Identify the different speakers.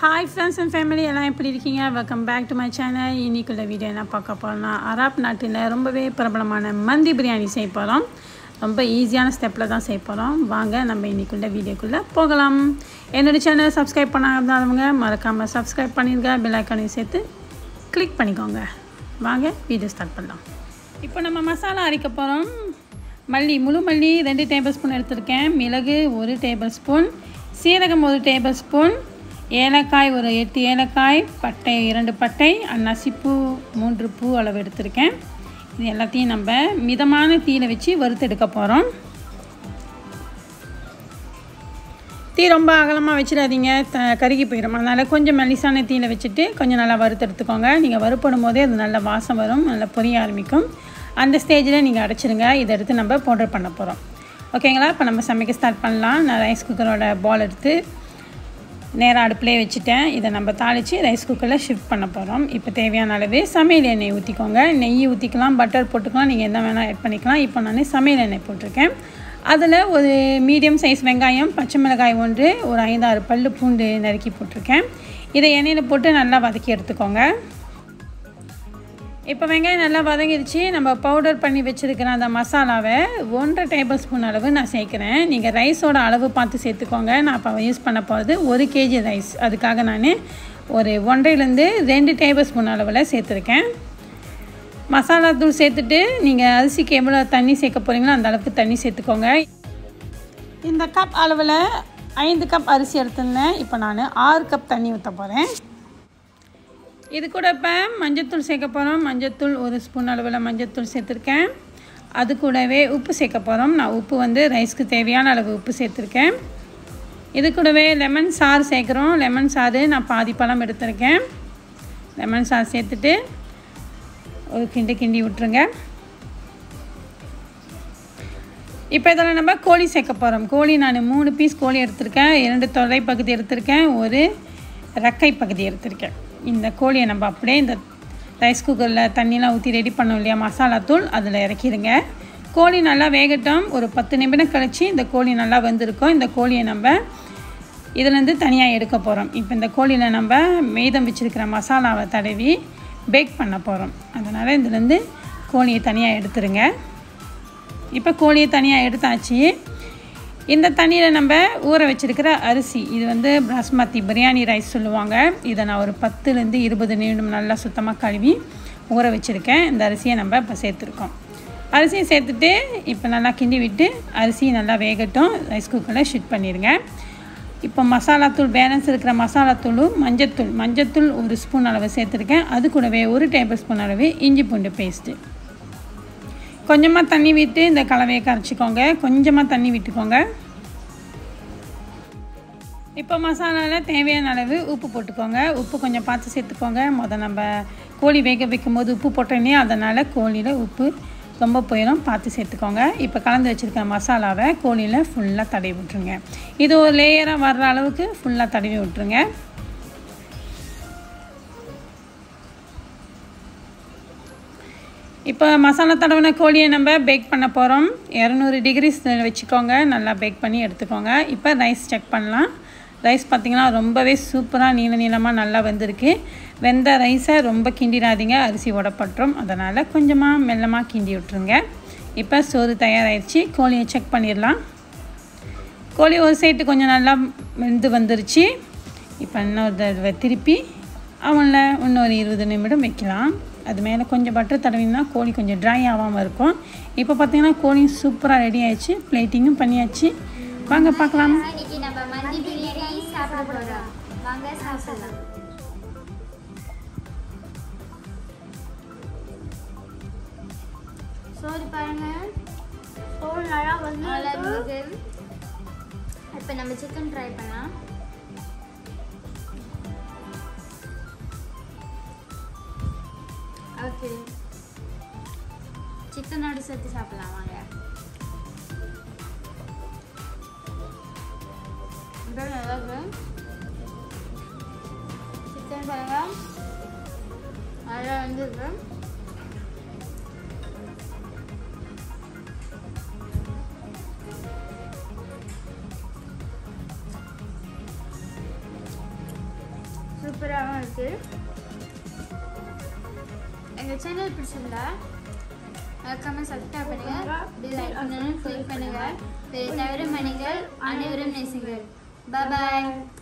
Speaker 1: hi friends and family எல்லாம் எப்படி இருக்கீங்க welcome back to my channel இன்னைக்குள்ள வீடியோ என்ன பார்க்க போகிறோம்னா அரப் நாட்டில் ரொம்பவே பிரபலமான மந்தி பிரியாணி செய்ய போகிறோம் ரொம்ப ஈஸியான ஸ்டெப்பில் தான் செய்ய போகிறோம் வாங்க நம்ம இன்னைக்குள்ள வீடியோக்குள்ளே போகலாம் என்னோடய சேனலை சப்ஸ்கிரைப் பண்ணாதவங்க மறக்காமல் சப்ஸ்கிரைப் பண்ணிடுங்க பெல் ஐக்கானையும் சேர்த்து கிளிக் பண்ணிக்கோங்க வாங்க வீடியோ ஸ்டார்ட் பண்ணலாம் இப்போ நம்ம மசாலா அரைக்க போகிறோம் மல்லி முழு மல்லி ரெண்டு டேபிள் ஸ்பூன் எடுத்திருக்கேன் மிளகு ஒரு டேபிள் ஸ்பூன் சீரகம் ஒரு டேபிள் ஸ்பூன் ஏலக்காய் ஒரு எட்டு ஏலக்காய் பட்டை இரண்டு பட்டை நசிப்பூ மூன்று பூ அளவு எடுத்திருக்கேன் இது எல்லாத்தையும் நம்ம மிதமான தீயில வச்சு வறுத்தெடுக்க போகிறோம் தீ ரொம்ப அகலமாக வச்சிடாதீங்க த கருகி போயிடும் அதனால் கொஞ்சம் மெலிசான தீயில வச்சுட்டு கொஞ்சம் நல்லா வறுத்தெடுத்துக்கோங்க நீங்கள் வறுப்படும் போதே அது நல்ல வாசம் வரும் நல்லா பொரிய ஆரம்பிக்கும் அந்த ஸ்டேஜில் நீங்கள் அடைச்சிருங்க இதை எடுத்து நம்ம பவுடர் பண்ண போகிறோம் ஓகேங்களா இப்போ நம்ம சமைக்க ஸ்டார்ட் பண்ணலாம் நான் ரைஸ் குக்கரோட பால் எடுத்து நேராக அடுப்பிலே வச்சுட்டேன் இதை நம்ம தாளித்து ரைஸ் குக்கரில் ஷிஃப்ட் பண்ண போகிறோம் இப்போ தேவையான அளவு சமையல் எண்ணெய் ஊற்றிக்கோங்க நெய் ஊற்றிக்கலாம் பட்டர் போட்டுக்கலாம் நீங்கள் என்ன வேணால் ஆட் பண்ணிக்கலாம் இப்போ நான் சமையல் எண்ணெய் போட்டிருக்கேன் அதில் ஒரு மீடியம் சைஸ் வெங்காயம் பச்சை மிளகாய் ஒன்று ஒரு ஐந்தாறு பல் பூண்டு நறுக்கி போட்டிருக்கேன் இதை எண்ணெயில் போட்டு நல்லா வதக்கி எடுத்துக்கோங்க இப்போ வெங்காயம் நல்லா வதங்கிடுச்சு நம்ம பவுடர் பண்ணி வச்சுருக்கிற அந்த மசாலாவை ஒன்றரை டேபிள் ஸ்பூன் அளவு நான் சேர்க்குறேன் நீங்கள் ரைஸோட அளவு பார்த்து சேர்த்துக்கோங்க நான் இப்போ யூஸ் பண்ண போகிறது ஒரு கேஜி ரைஸ் அதுக்காக நான் ஒரு ஒன்றையிலேருந்து ரெண்டு டேபிள் ஸ்பூன் அளவில் சேர்த்துருக்கேன் மசாலா தூள் சேர்த்துட்டு நீங்கள் அரிசிக்கு எவ்வளோ தண்ணி சேர்க்க போகிறீங்களோ அந்த அளவுக்கு தண்ணி சேர்த்துக்கோங்க இந்த கப் அளவில் ஐந்து கப் அரிசி எடுத்திருந்தேன் இப்போ நான் ஆறு கப் தண்ணி ஊற்ற போகிறேன் இது கூட இப்போ மஞ்சத்தூள் சேர்க்க போகிறோம் மஞ்சத்தூள் ஒரு ஸ்பூன் அளவில் மஞ்சத்தூள் சேர்த்துருக்கேன் அது கூடவே உப்பு சேர்க்க போகிறோம் நான் உப்பு வந்து ரைஸ்க்கு தேவையான அளவு உப்பு சேர்த்துருக்கேன் இது கூடவே லெமன் சாறு சேர்க்குறோம் லெமன் சாறு நான் பாதி பழம் எடுத்திருக்கேன் லெமன் சாறு சேர்த்துட்டு ஒரு கிண்டி கிண்டி விட்டுருங்க இப்போ இதில் நம்ம கோழி சேர்க்க போகிறோம் கோழி நான் மூணு பீஸ் கோழி எடுத்திருக்கேன் இரண்டு தொலை பகுதி எடுத்திருக்கேன் ஒரு ரெக்கை பகுதி எடுத்திருக்கேன் இந்த கோழியை நம்ம அப்படியே இந்த ரைஸ் குக்கரில் தண்ணியெலாம் ஊற்றி ரெடி பண்ணோம் இல்லையா மசாலா தூள் அதில் இறக்கிடுங்க கோழி நல்லா வேகட்டும் ஒரு பத்து நிமிடம் கழித்து இந்த கோழி நல்லா வெந்திருக்கும் இந்த கோழியை நம்ம இதுலேருந்து தனியாக எடுக்க போகிறோம் இப்போ இந்த கோழியில் நம்ம மீதம் வச்சுருக்கிற மசாலாவை தடவி பேக் பண்ண போகிறோம் அதனால் இதுலேருந்து கோழியை தனியாக எடுத்துருங்க இப்போ கோழியை தனியாக எடுத்தாச்சு இந்த தண்ணியில் நம்ம ஊற வச்சுருக்கிற அரிசி இது வந்து பாஸ்மதி பிரியாணி ரைஸ் சொல்லுவாங்க இதை நான் ஒரு பத்துலேருந்து இருபது நிமிடம் நல்லா சுத்தமாக கழுவி ஊற வச்சுருக்கேன் இந்த அரிசியை நம்ம இப்போ சேர்த்துருக்கோம் அரிசியை சேர்த்துட்டு இப்போ நல்லா கிண்டி விட்டு அரிசி நல்லா வேகட்டும் ரைஸ் குக்கரில் ஷிட் பண்ணிடுங்க இப்போ மசாலாத்தூள் பேலன்ஸ் இருக்கிற மசாலாத்தூளும் மஞ்சத்தூள் மஞ்சத்தூள் ஒரு ஸ்பூன் அளவு சேர்த்துருக்கேன் அது கூடவே ஒரு டேபிள் ஸ்பூன் அளவு இஞ்சி பூண்டு பேஸ்ட்டு கொஞ்சமாக தண்ணி விட்டு இந்த கலவையை கரைச்சிக்கோங்க கொஞ்சமாக தண்ணி விட்டுக்கோங்க இப்போ மசாலாவில் தேவையான அளவு உப்பு போட்டுக்கோங்க உப்பு கொஞ்சம் பார்த்து சேர்த்துக்கோங்க முதல் நம்ம கோழி வேக வைக்கும் போது உப்பு போட்டோன்னே அதனால் கோழியில் உப்பு ரொம்ப போயிடும் பார்த்து சேர்த்துக்கோங்க இப்போ கலந்து வச்சுருக்க மசாலாவை கோழியில் ஃபுல்லாக தடவி விட்ருங்க இது ஒரு லேயராக வர்ற அளவுக்கு ஃபுல்லாக தடவி விட்ருங்க இப்போ மசாலா தடவின கோழியை நம்ம பேக் பண்ண போகிறோம் இரநூறு டிகிரிஸ் வச்சுக்கோங்க நல்லா பேக் பண்ணி எடுத்துக்கோங்க இப்போ ரைஸ் செக் பண்ணலாம் ரைஸ் பார்த்திங்கன்னா ரொம்பவே சூப்பராக நீள நீளமாக நல்லா வெந்திருக்கு வெந்த ரைஸை ரொம்ப கிண்டிடாதீங்க அரிசி உடப்பட்டுரும் அதனால் கொஞ்சமாக மெல்லமாக கிண்டி விட்ருங்க இப்போ சோறு தயாராகிடுச்சு கோழியை செக் பண்ணிடலாம் கோழி ஒரு சைட்டு கொஞ்சம் நல்லா வெந்து வந்துருச்சு இப்போ இன்னொரு தடவை திருப்பி அவனில் இன்னொரு இருபது நிமிடம் வைக்கலாம் அது மேலே கொஞ்சம் பட்டர் தடவினா கோழி கொஞ்சம் ட்ரை ஆகாமல் இருக்கும் இப்போ பார்த்தீங்கன்னா கோழி சூப்பராக ரெடி ஆயிடுச்சு பிளேட்டிங்கும் பண்ணியாச்சு வாங்க பார்க்கலாம்
Speaker 2: இன்னைக்கு நம்ம மந்தி பிரியாணி சாப்பிட போறோம் வாங்க சாப்பிடலாம் சோறு பாருங்க
Speaker 3: சோறு நல்லா வந்து
Speaker 2: நல்லா இருந்தது இப்போ நம்ம சிக்கன் ட்ரை பண்ணலாம் ஓகே சிக்கனோட சேர்த்து சாப்பிடலாம் வாங்க இது நல்லா இருக்கு சிக்கன் பாருங்க நல்லா வந்துருக்கு
Speaker 3: சூப்பராகவும் இருக்கு
Speaker 2: எங்கள் சேனல் பிடிச்சிருந்தா மறக்காம சப்ஸ்கிரைப் பண்ணுங்க பெல் ஐக்கனும் கிளிக் பண்ணுங்க தவிர மணிகள் அனைவரும் நேசிங்கள் பாய்